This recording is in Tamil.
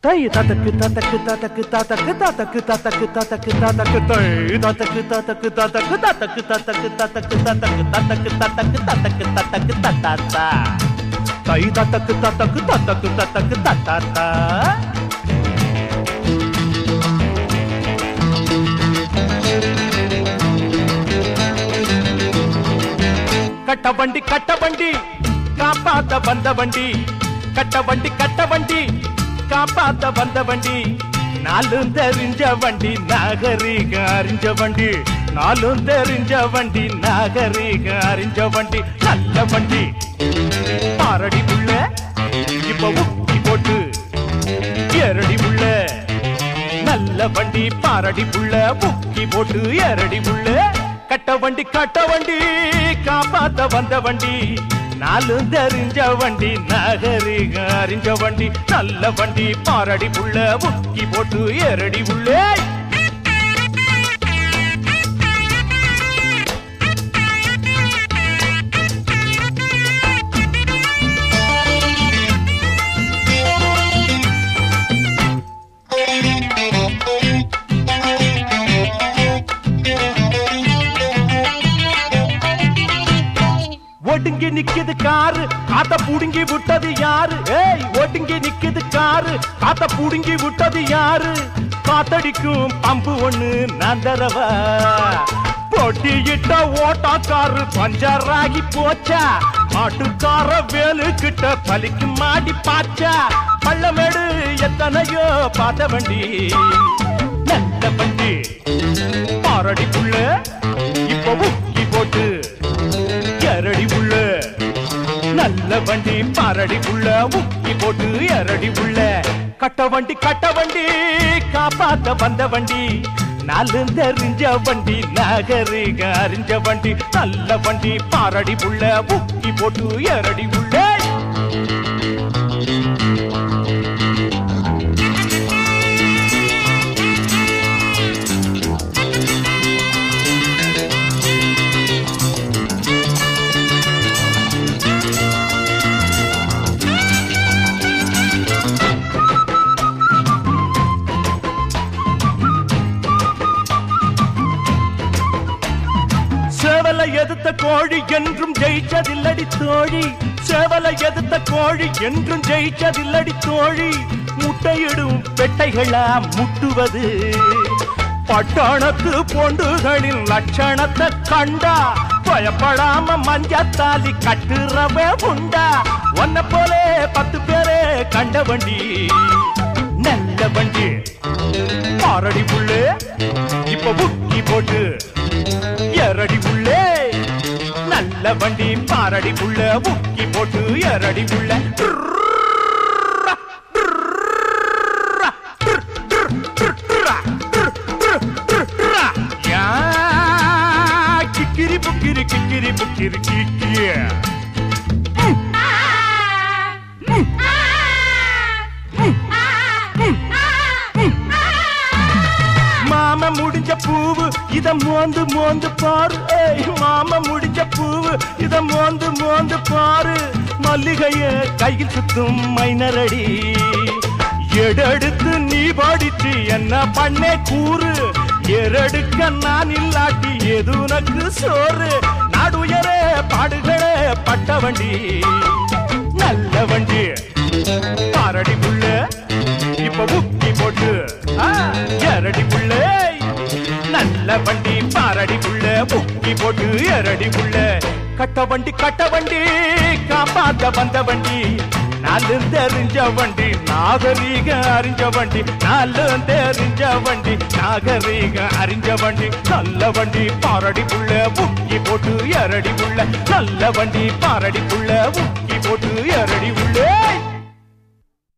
தை ததக்கு ததக்கு ததக்கு ததக்கு ததக்கு ததக்கு ததக்கு ததக்கு தை ததக்கு ததக்கு ததக்கு ததக்கு ததக்கு ததக்கு ததக்கு ததக்கு ததக்கு ததக்கு ததக்கு தத்தாத்தா தை ததக்கு ததக்கு ததக்கு ததக்கு தத்தாத்தா கட்ட வண்டி கட்ட வண்டி காப்பாத்த வந்த வண்டி கட்ட வண்டி கட்ட வண்டி காப்பாத்த வந்த வண்டி நாலும் தெரிஞ்ச வண்டி நாகரீக அறிஞ்ச வண்டி நாலும் தெரிஞ்ச வண்டி நாகரீக அறிஞ்ச வண்டி நல்ல வண்டி பாரடி உள்ள இப்ப உக்கி போட்டு எரடி உள்ள நல்ல வண்டி பாரடி புள்ள புக்கி போட்டு ஏறடி புள்ள கட்ட வண்டி கட்ட வண்டி காப்பாத்த வந்த வண்டி நாலு தெரிஞ்ச வண்டி நகரிக அறிஞ்ச வண்டி நல்ல வண்டி பாரடி புள்ள புக்கி போட்டு ஏறடி புள்ள ஒடுங்கி நிக்குது காரு காத்த புடுங்கி விட்டது யாரு ஏய் ஒடுங்கி நிக்குது காரு காத்த புடுங்கி விட்டது யாரு காத்தடிக்கும் பம்பு ஒண்ணு நான் தரவா பொட்டியிட்ட ஓட்டாக்காரு பஞ்சராகி போச்சா மாட்டுக்கார வேலு கிட்ட பலிக்கு மாடி பாச்சா பள்ளமேடு எத்தனையோ பார்த்த வண்டி நல்ல வண்டி பாரடி புள்ள இப்ப உக்கி போட்டு எரடி உள்ள நல்ல வண்டி பாரடி உள்ள முக்கி போட்டு எரடி உள்ள கட்ட வண்டி கட்ட வண்டி காப்பாத்த வந்த வண்டி நாலு தெரிஞ்ச வண்டி நகரிக அறிஞ்ச வண்டி நல்ல வண்டி பாரடி உள்ள முக்கி போட்டு எரடி உள்ள சேவலை எதிர்த்த கோழி என்றும் ஜெயிச்சதில்லடி தோழி சேவலை எதிர்த்த கோழி என்றும் ஜெயிச்சதில்லடி தோழி முட்டையிடும் பெட்டைகளா முட்டுவது பட்டணத்து பொண்டுகளின் லட்சணத்தை கண்டா பயப்படாம மஞ்சத்தாலி கட்டுறவே உண்டா ஒன்ன போலே பத்து பேரே கண்ட வண்டி நல்ல வண்டி பாரடி புள்ளு இப்ப புக்கி போட்டு எரடி புள்ளே நல்ல வண்டி பாரடி புள்ள புக்கி போட்டு எரடி புள்ள யா, கிக்கிரி புக்கிரி கிக்கிரி புக்கிரி கிக்கிய மாம முடிஞ்ச பூவு இத மோந்து மோந்து பாரு ஏய் மாம முடிஞ்ச பூவு இத மோந்து மோந்து பாரு மல்லிகைய கையில் சுத்தும் மைனரடி எடெடுத்து நீ பாடிச்சு என்ன பண்ணே கூறு எரடுக்க நான் இல்லாட்டி எது உனக்கு சோறு நாடுயரே பாடுகளே பட்ட வண்டி நல்ல வண்டி பாரடி புள்ள இப்ப புக்கி போட்டு ஆ, எரடி புள்ள நல்ல வண்டி பாரடி புள்ள புக்கி போட்டு எரடி புள்ள கட்ட வண்டி கட்ட வண்டி காப்பாத்த வந்த வண்டி நாலு தெரிஞ்ச வண்டி நாகரீக அறிஞ்ச வண்டி நாலு தெரிஞ்ச வண்டி நாகரீக அறிஞ்ச வண்டி நல்ல வண்டி பாரடி புள்ள புக்கி போட்டு எரடி புள்ள நல்ல வண்டி பாரடி புள்ள புக்கி போட்டு எரடி புள்ள